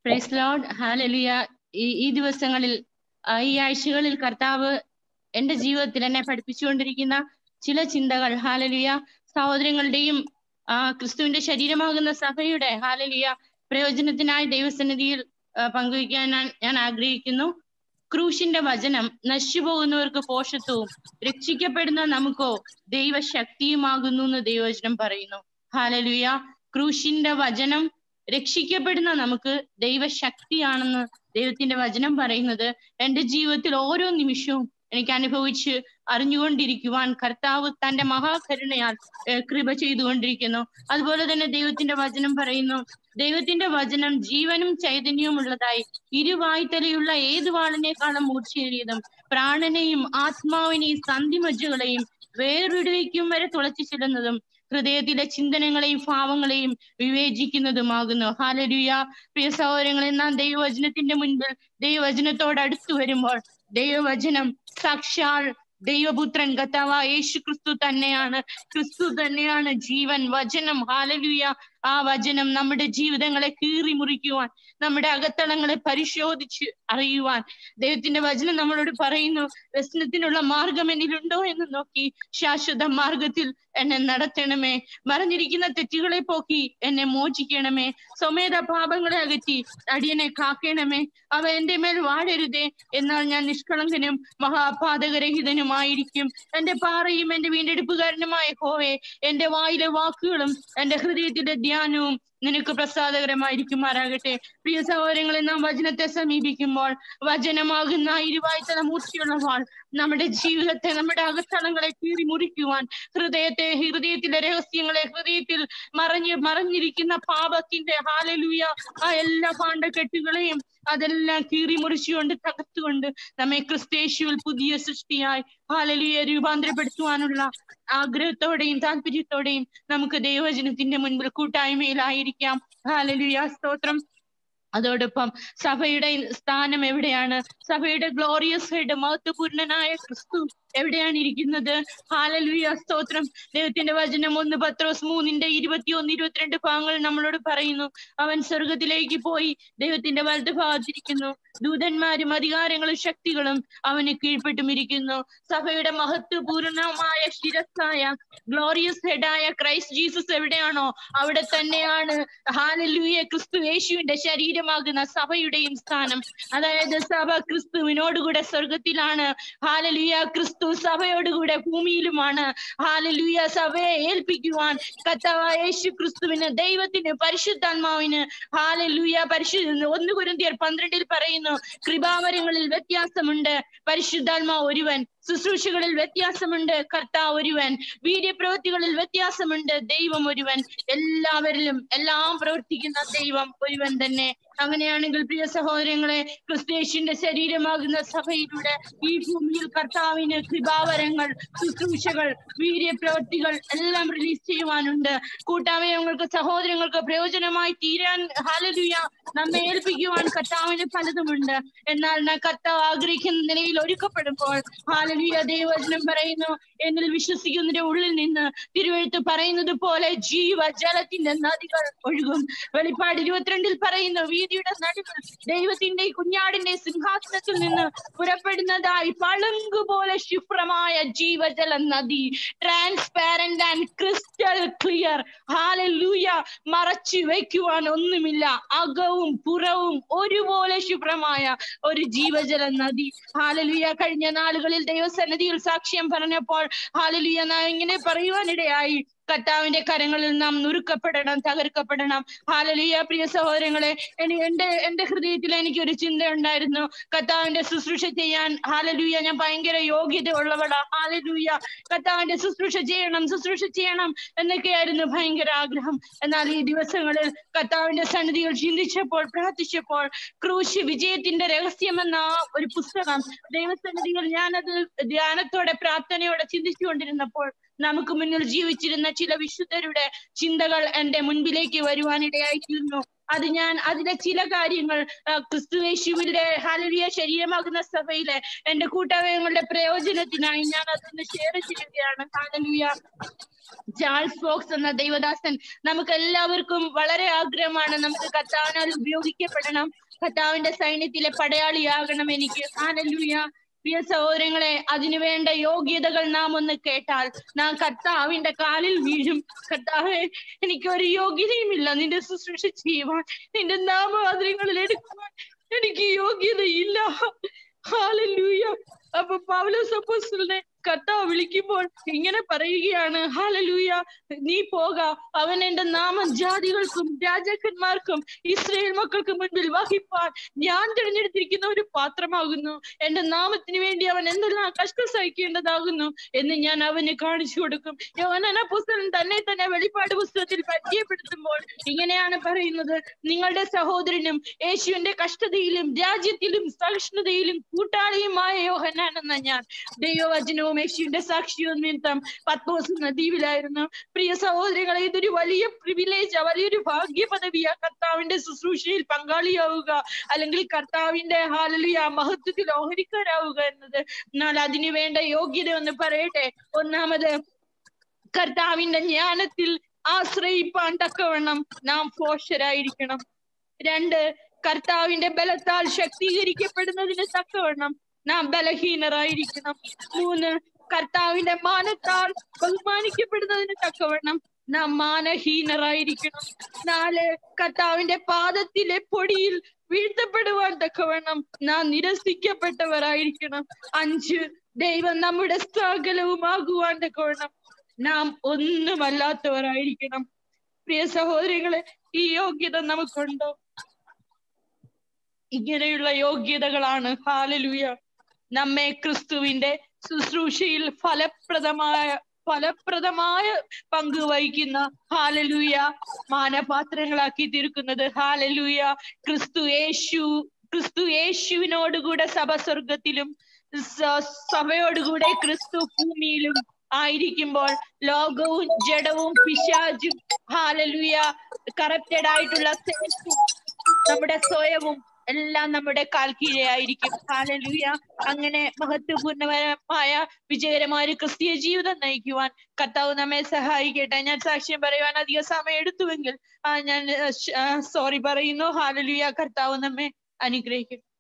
price load ഹാലലിയ ഈ ഈ ദിവസങ്ങളിൽ ആ, ഈ ആഴ്ചകളിൽ കർത്താവ് എന്റെ ജീവിതത്തിൽ എന്നെ പഠിപ്പിച്ചുകൊണ്ടിരിക്കുന്ന ചില ചിന്തകൾ ഹാലലിയ സഹോദരങ്ങളുടെയും ആ ക്രിസ്തുവിന്റെ ശരീരമാകുന്ന സഭയുടെ ഹാലലിയ പ്രയോജനത്തിനായി ദൈവസന്നിധിയിൽ ആ, പങ്കുവയ്ക്കാൻ ഞാൻ- ഞാൻ ആഗ്രഹിക്കുന്നു ക്രൂശിന്റെ വചനം നശിച്ചുപോകുന്നവർക്ക് പോഷത്വവും രക്ഷിക്കപ്പെടുന്ന നമുക്കോ ദൈവശക്തിയുമാകുന്നു എന്ന് ദൈവവചനം പറയുന്നു ഹാലലുയ ക്രൂശിന്റെ വചനം രക്ഷിക്കപ്പെടുന്ന നമുക്ക് ദൈവശക്തിയാണെന്ന് ദൈവത്തിന്റെ വചനം പറയുന്നത് എന്റെ ജീവിതത്തിൽ ഓരോ നിമിഷവും എനിക്ക് അനുഭവിച്ച് അറിഞ്ഞുകൊണ്ടിരിക്കുവാൻ കർത്താവ് തന്റെ മഹാകരുണയാൽ ഏഹ്, കൃപ ചെയ്തുകൊണ്ടിരിക്കുന്നു അതുപോലെ തന്നെ ദൈവത്തിന്റെ വചനം പറയുന്നു ദൈവത്തിന്റെ വചനം ജീവനും ചൈതന്യവും ഉള്ളതായി ഇരുവായ്ത്തലയുള്ള ഏത് വാളിനേക്കാളും മൂർച്ചയേറിയതും പ്രാണനെയും ആത്മാവിനെയും സന്ധിമജ്ജകളെയും വേർവിടുവിക്കും വരെ തുളച്ചു ചെല്ലുന്നതും ഹൃദയത്തിലെ ചിന്തനങ്ങളെയും ഭാവങ്ങളെയും വിവേചിക്കുന്നതുമാകുന്നു ഹാലരുയ പ്രിയ സഹോദരങ്ങളെ നാം ദൈവവചനത്തിന്റെ മുൻപിൽ ദൈവവചനത്തോട് അടുത്തു വരുമ്പോൾ ദൈവവചനം സാക്ഷാൽ ദൈവപുത്രൻ കഥാവ യേശു ക്രിസ്തു തന്നെയാണ് ക്രിസ്തു തന്നെയാണ് ജീവൻ വചനം ഹാലലുയ ആ വചനം നമ്മുടെ ജീവിതങ്ങളെ കീറി മുറിക്കുവാൻ നമ്മുടെ അകത്തളങ്ങളെ പരിശോധിച്ച് അറിയുവാൻ ദൈവത്തിന്റെ വചനം നമ്മളോട് പറയുന്നു വ്യസനത്തിനുള്ള മാർഗം എന്നിലുണ്ടോ എന്ന് നോക്കി ശാശ്വത മാർഗത്തിൽ എന്നെ നടത്തണമേ മറഞ്ഞിരിക്കുന്ന തെറ്റുകളെ പോക്കി എന്നെ മോചിക്കണമേ സ്വമേധ പാപങ്ങളെ അകറ്റി അടിയനെ കാക്കണമേ അവ എന്റെ മേൽ വാഴരുതേ എന്നാൽ ഞാൻ നിഷ്കളങ്കനും മഹാപാതകരഹിതനുമായിരിക്കും എന്റെ പാറയും എന്റെ വീണ്ടെടുപ്പുകാരനുമായ ഹോവേ എന്റെ വായിലെ വാക്കുകളും എന്റെ ഹൃദയത്തിലെ ധ്യാനവും നിനക്ക് പ്രസാദകരമായിരിക്കുമാറാകട്ടെ പ്രിയ സഹോദരങ്ങളെ നാം വചനത്തെ സമീപിക്കുമ്പോൾ വചനമാകുന്ന ഇരുവായ്ത്തല മൂർച്ചയുള്ള വാൾ നമ്മുടെ ജീവിതത്തെ നമ്മുടെ അകത്തളങ്ങളെ കീറി മുറിക്കുവാൻ ഹൃദയത്തെ ഹൃദയത്തിലെ രഹസ്യങ്ങളെ ഹൃദയത്തിൽ മറഞ്ഞ് മറഞ്ഞിരിക്കുന്ന പാപത്തിന്റെ ഹാലലൂയ ആ എല്ലാ പാണ്ഡക്കെട്ടുകളെയും അതെല്ലാം കീറി മുറിച്ചുകൊണ്ട് തകർത്തുകൊണ്ട് നമ്മെ ക്രിസ്തേശുവിൽ പുതിയ സൃഷ്ടിയായി ഹാലലിയെ രൂപാന്തരപ്പെടുത്തുവാനുള്ള ആഗ്രഹത്തോടെയും താല്പര്യത്തോടെയും നമുക്ക് ദൈവവചനത്തിന്റെ മുൻപിൽ കൂട്ടായ്മയിലായിരിക്കാം ഹാലലുയ സ്തോത്രം അതോടൊപ്പം സഭയുടെ സ്ഥാനം എവിടെയാണ് സഭയുടെ ഗ്ലോറിയസ് ഹെഡ് മഹത്വപൂർണനായ ക്രിസ്തു എവിടെയാണ് ഇരിക്കുന്നത് ഹാലലുയ സ്തോത്രം ദൈവത്തിന്റെ വചനം ഒന്ന് പത്രോസ് മൂന്നിന്റെ ഇരുപത്തിയൊന്ന് ഇരുപത്തിരണ്ട് ഭാഗങ്ങൾ നമ്മളോട് പറയുന്നു അവൻ സ്വർഗത്തിലേക്ക് പോയി ദൈവത്തിന്റെ വലത് ഭാഗത്തിരിക്കുന്നു ദൂതന്മാരും അധികാരങ്ങളും ശക്തികളും അവന് കീഴ്പ്പെട്ടും ഇരിക്കുന്നു സഭയുടെ മഹത്വപൂർണമായ ശിരസ്സായ ഗ്ലോറിയസ് ഹെഡായ ക്രൈസ്റ്റ് ജീസസ് എവിടെയാണോ അവിടെ തന്നെയാണ് ഹാലലൂയ ക്രിസ്തു യേശുവിന്റെ ശരീരമാകുന്ന സഭയുടെയും സ്ഥാനം അതായത് സഭ ക്രിസ്തുവിനോടുകൂടെ സ്വർഗത്തിലാണ് ഹാലലുയ ക്രിസ്തു സഭയോടുകൂടെ ഭൂമിയിലുമാണ് ഹാലലുയ സഭയെ ഏൽപ്പിക്കുവാൻ കർത്താവായ യേശു ക്രിസ്തുവിന് ദൈവത്തിന് പരിശുദ്ധാത്മാവിന് ഹാലലുയ പരിശുദ്ധ ഒന്ന് കുരുന്തിയർ പന്ത്രണ്ടിൽ പറയുന്നു കൃപാവരങ്ങളിൽ വ്യത്യാസമുണ്ട് പരിശുദ്ധാത്മാവ് ഒരുവൻ ശുശ്രൂഷകളിൽ വ്യത്യാസമുണ്ട് കർത്താവ് ഒരുവൻ വീര്യപ്രവൃത്തികളിൽ വ്യത്യാസമുണ്ട് ദൈവം ഒരുവൻ എല്ലാവരിലും എല്ലാം പ്രവർത്തിക്കുന്ന ദൈവം ഒരുവൻ തന്നെ അങ്ങനെയാണെങ്കിൽ പ്രിയ സഹോദരങ്ങളെ ക്രിസ്തേഷ്യന്റെ ശരീരമാകുന്ന സഭയിലൂടെ ഈ ഭൂമിയിൽ കർത്താവിന് കൃപാവരങ്ങൾ ശുശ്രൂഷകൾ വീര്യപ്രവൃത്തികൾ എല്ലാം റിലീസ് ചെയ്യുവാനുണ്ട് കൂട്ടാവയങ്ങൾക്ക് സഹോദരങ്ങൾക്ക് പ്രയോജനമായി തീരാൻ ഹാലലുയ നമ്മെ ഏൽപ്പിക്കുവാൻ കർത്താവിന് പലതുമുണ്ട് എന്നാൽ ന- കർത്താവ് ആഗ്രഹിക്കുന്ന നിലയിൽ ഒരുക്കപ്പെടുമ്പോൾ ഹാലലുയ ദൈവവചനം പറയുന്നു എന്നിൽ വിശ്വസിക്കുന്നതിന്റെ ഉള്ളിൽ നിന്ന് തിരുവഴുത്ത് പറയുന്നത് പോലെ ജീവജലത്തിന്റെ നദികൾ ഒഴുകും വെളിപ്പാട് ഇരുപത്തിരണ്ടിൽ പറയുന്നു വീതിയുടെ നടുവിൽ ദൈവത്തിന്റെ കുഞ്ഞാടിന്റെ സിംഹാസനത്തിൽ നിന്ന് പുറപ്പെടുന്നതായി പളുങ്ക് പോലെ ശുഭ്രമായ ജീവജല നദി transparent and crystal clear hallelujah മറച്ചു വെക്കുവാൻ ഒന്നുമില്ല അകവും പുറവും ഒരുപോലെ ശുഭ്രമായ ഒരു ജീവജല നദി ഹാലലുയ കഴിഞ്ഞ നാളുകളിൽ ദൈവസന്നിധിയിൽ സാക്ഷ്യം പറഞ്ഞപ്പോൾ ഹാലലുയ നാം ഇങ്ങനെ പറയുവാനിടയായി കർത്താവിന്റെ കരങ്ങളിൽ നാം നുറുക്കപ്പെടണം തകർക്കപ്പെടണം ഹാലലിയ പ്രിയ സഹോദരങ്ങളെ എനി എന്റെ എന്റെ ഹൃദയത്തിൽ എനിക്ക് ഒരു ചിന്ത ഉണ്ടായിരുന്നു കർത്താവിന്റെ ശുശ്രൂഷ ചെയ്യാൻ ഹാലലൂയ ഞാൻ ഭയങ്കര യോഗ്യത ഉള്ളവളാ ഹാലലൂയ കർത്താവിന്റെ ശുശ്രൂഷ ചെയ്യണം ശുശ്രൂഷ ചെയ്യണം എന്നൊക്കെയായിരുന്നു ഭയങ്കര ആഗ്രഹം എന്നാൽ ഈ ദിവസങ്ങളിൽ കർത്താവിന്റെ സന്നിധിയിൽ ചിന്തിച്ചപ്പോൾ പ്രാർത്ഥിച്ചപ്പോൾ ക്രൂശ് വിജയത്തിന്റെ രഹസ്യമെന്ന ആ ഒരു പുസ്തകം ദൈവസന്നിധിയിൽ ഞാനത് ധ്യാനത്തോടെ പ്രാർത്ഥനയോടെ ചിന്തിച്ചുകൊണ്ടിരുന്നപ്പോൾ നമുക്ക് മുന്നിൽ ജീവിച്ചിരുന്ന ചില വിശുദ്ധരുടെ ചിന്തകൾ എന്റെ മുൻപിലേക്ക് വരുവാനിടയായി തീർന്നു അത് ഞാൻ അതിലെ ചില കാര്യങ്ങൾ ആ, ക്രിസ്തുവേശുവിന്റെ ഹാലലിയ ശരീരമാകുന്ന സഭയിലെ എന്റെ കൂട്ടവയങ്ങളുടെ പ്രയോജനത്തിനായി ഞാൻ അതൊന്ന് ഷെയർ ചെയ്യുകയാണ് ഹാലലിയ ചാൾസ് ഫോക്സ് എന്ന ദൈവദാസൻ നമുക്ക് എല്ലാവർക്കും വളരെ ആഗ്രഹമാണ് നമുക്ക് കർത്താവിനാൽ ഉപയോഗിക്കപ്പെടണം കർത്താവിന്റെ സൈന്യത്തിലെ പടയാളിയാകണം എനിക്ക് ഹാലലൂയ പ്രിയ സഹോദരങ്ങളെ അതിനു വേണ്ട യോഗ്യതകൾ നാം ഒന്ന് കേട്ടാൽ നാം കർത്താവിന്റെ കാലിൽ വീഴും കർത്താവെ എനിക്ക് ഒരു യോഗ്യതയുമില്ല നിന്റെ ശുശ്രൂഷ ചെയ്യുവാൻ നിന്റെ നാമവാദങ്ങളിൽ എടുക്കുവാൻ എനിക്ക് യോഗ്യതയില്ല ഹാലലൂയ അപ്പൊ പൗലോസ് അപ്പോസ്തലനെ കർത്താവ് വിളിക്കുമ്പോൾ ഇങ്ങനെ പറയുകയാണ് ഹാലലൂയ നീ പോക അവൻ എന്റെ നാമം ജാതികൾക്കും രാജാക്കന്മാർക്കും ഇസ്രയേൽ മക്കൾക്ക് മുൻപിൽ വഹിപ്പാൻ ഞാൻ തിരഞ്ഞെടുത്തിരിക്കുന്ന ഒരു പാത്രമാകുന്നു എന്റെ നാമത്തിന് വേണ്ടി അവൻ എന്തെല്ലാം കഷ്ടം സഹിക്കേണ്ടതാകുന്നു എന്ന് ഞാൻ അവന് കാണിച്ചു കൊടുക്കും യോഹന്നാന പുസ്തകം തന്നെ തന്നെ വെളിപ്പാട് പുസ്തകത്തിൽ പരിചയപ്പെടുത്തുമ്പോൾ ഇങ്ങനെയാണ് പറയുന്നത് നിങ്ങളുടെ സഹോദരനും യേശുവിന്റെ കഷ്ടതയിലും രാജ്യത്തിലും സഹിഷ്ണുതയിലും കൂട്ടാളിയുമായ യോഹന്നാൻ എന്ന ഞാൻ ദൈവവചനവും യേശുവിന്റെ സാക്ഷിയും നിമിത്തം പത്മോസ് എന്ന ദ്വീപിലായിരുന്നു പ്രിയ സഹോദരികളെ ഇതൊരു വലിയ പ്രിവിലേജ് വലിയൊരു ഭാഗ്യ പദവിയാ കർത്താവിന്റെ ശുശ്രൂഷയിൽ പങ്കാളിയാവുക അല്ലെങ്കിൽ കർത്താവിന്റെ ഹാലലിയ മഹത്വത്തിൽ ഓഹരിക്കാരാവുക എന്നത് എന്നാൽ അതിനു വേണ്ട യോഗ്യത ഒന്ന് പറയട്ടെ ഒന്നാമത് കർത്താവിന്റെ ജ്ഞാനത്തിൽ ആശ്രയിപ്പാൻ തക്കവണ്ണം നാം ഫോഷരായിരിക്കണം രണ്ട് കർത്താവിന്റെ ബലത്താൽ ശക്തീകരിക്കപ്പെടുന്നതിന് തക്കവണ്ണം നാം ബലഹീനരായിരിക്കണം മൂന്ന് കർത്താവിന്റെ മാനത്താൽ ബഹുമാനിക്കപ്പെടുന്നതിന് തക്കവണ്ണം നാം മാനഹീനരായിരിക്കണം നാല് കർത്താവിന്റെ പാദത്തിലെ പൊടിയിൽ വീഴ്ത്തപ്പെടുവാൻ തക്കവണ്ണം നാം നിരസിക്കപ്പെട്ടവരായിരിക്കണം അഞ്ച് ദൈവം നമ്മുടെ സകലവുമാകുവാൻ തക്കവണ്ണം നാം ഒന്നുമല്ലാത്തവരായിരിക്കണം പ്രിയ സഹോദരികളെ ഈ യോഗ്യത നമുക്കുണ്ടോ ഇങ്ങനെയുള്ള യോഗ്യതകളാണ് ഹാലലൂയ നമ്മെ ക്രിസ്തുവിന്റെ ശുശ്രൂഷയിൽ ഫലപ്രദമായ ഫലപ്രദമായ പങ്ക് വഹിക്കുന്ന ഹാലലൂയ മാനപാത്രങ്ങളാക്കി തീർക്കുന്നത് ഹാലലൂയ ക്രിസ്തു യേശു ക്രിസ്തു യേശുവിനോടുകൂടെ സഭ സ്വർഗത്തിലും സ- സഭയോടുകൂടെ ക്രിസ്തു ഭൂമിയിലും ആയിരിക്കുമ്പോൾ ലോകവും ജഡവും പിശാചും ഹാലലൂയ കറപ്റ്റഡ് ആയിട്ടുള്ള സേൽസും നമ്മുടെ സ്വയവും എല്ലാം നമ്മുടെ കാൽ കീഴെയായിരിക്കും ഹാലലൂയ അങ്ങനെ മഹത്വപൂർണമായ വിജയകരമായ ഒരു ക്രിസ്തീയ ജീവിതം നയിക്കുവാൻ കർത്താവ് നമ്മെ സഹായിക്കട്ടെ ഞാൻ സാക്ഷ്യം പറയുവാൻ അധിക സമയം എടുത്തുവെങ്കിൽ ആ ഞാൻ സോറി പറയുന്നു ഹാലലൂയ കർത്താവ് നമ്മെ അനുഗ്രഹിക്കും